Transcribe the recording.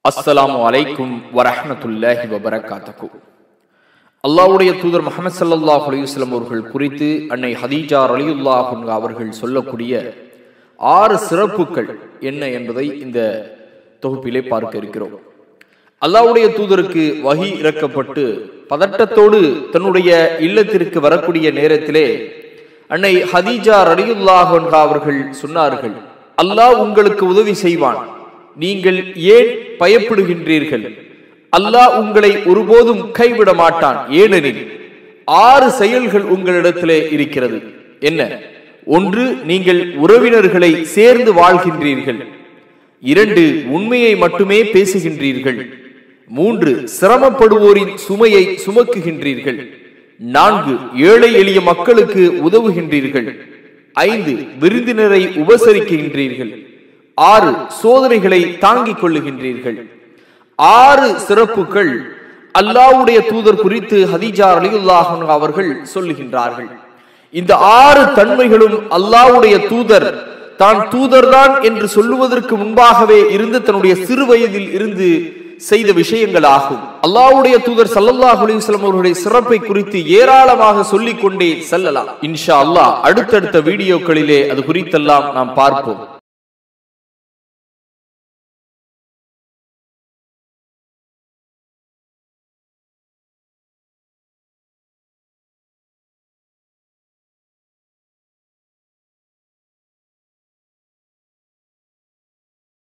அஸ்ஸலாமு அலைக்கும் வரஹ்மத்துல்லாஹி வபரகாத்தகு அல்லாஹ்வுடைய தூதர் முஹம்மது ஸல்லல்லாஹு அலைஹி வஸல்லம் அவர்கள் குறித்து அன்னை ஹதீஜா ரலியுல்லாஹு அன்ஹா அவர்கள் சொல்லக்கூடிய ஆறு சிறப்புகள் என்ன என்பதை இந்த தொகுப்பிலே பார்க்க இருக்கிறோம் அல்லாஹ்வுடைய தூதருக்கு வஹி இறக்கப்பட்டு பதட்டத்தோடு தன்னுடைய இல்லத்திற்கு வரக்கூடிய நேரத்திலே அன்னை ஹதீஜா ரலியுல்லாஹு அன்ஹா அவர்கள் சொன்னார்கள் அல்லாஹ் உங்களுக்கு உதவி செய்வான் நீங்கள் ஏன் பயப்படுகின்றீர்கள் அல்லாஹ் உங்களை ஒருபோதும் கைவிட மாட்டான் ஏனெனில் ஆறு செயல்கள் உங்களிடத்திலே இருக்கிறது என்ன ஒன்று நீங்கள் உறவினர்களை சேர்ந்து வாழ்கின்றீர்கள் இரண்டு உண்மையை மட்டுமே பேசுகின்றீர்கள் மூன்று சிரமப்படுவோரின் சுமையை சுமக்குகின்றீர்கள் நான்கு ஏழை எளிய மக்களுக்கு உதவுகின்றீர்கள் ஐந்து விருந்தினரை உபசரிக்கின்றீர்கள் ஆறு சோதனைகளை தாங்கிக் கொள்ளுகின்றீர்கள் ஆறு சிறப்புகள் அல்லாவுடைய தூதர் குறித்து ஹதீஜா அலிகுல்லாஹன் அவர்கள் சொல்லுகின்றார்கள் இந்த ஆறு தன்மைகளும் அல்லாவுடைய தூதர் தான் தூதர்தான் என்று சொல்லுவதற்கு முன்பாகவே இருந்து தன்னுடைய சிறு வயதில் இருந்து செய்த விஷயங்கள் ஆகும் அல்லாவுடைய தூதர் சல்லல்லாஹு அலைஹி வஸல்லம் அவர்களுடைய சிறப்பை குறித்து ஏராளமாக சொல்லிக் கொண்டே செல்லலாம் இன்ஷா அல்லாஹ் அடுத்தடுத்த வீடியோக்களிலே அது குறித்தெல்லாம் நாம் பார்ப்போம்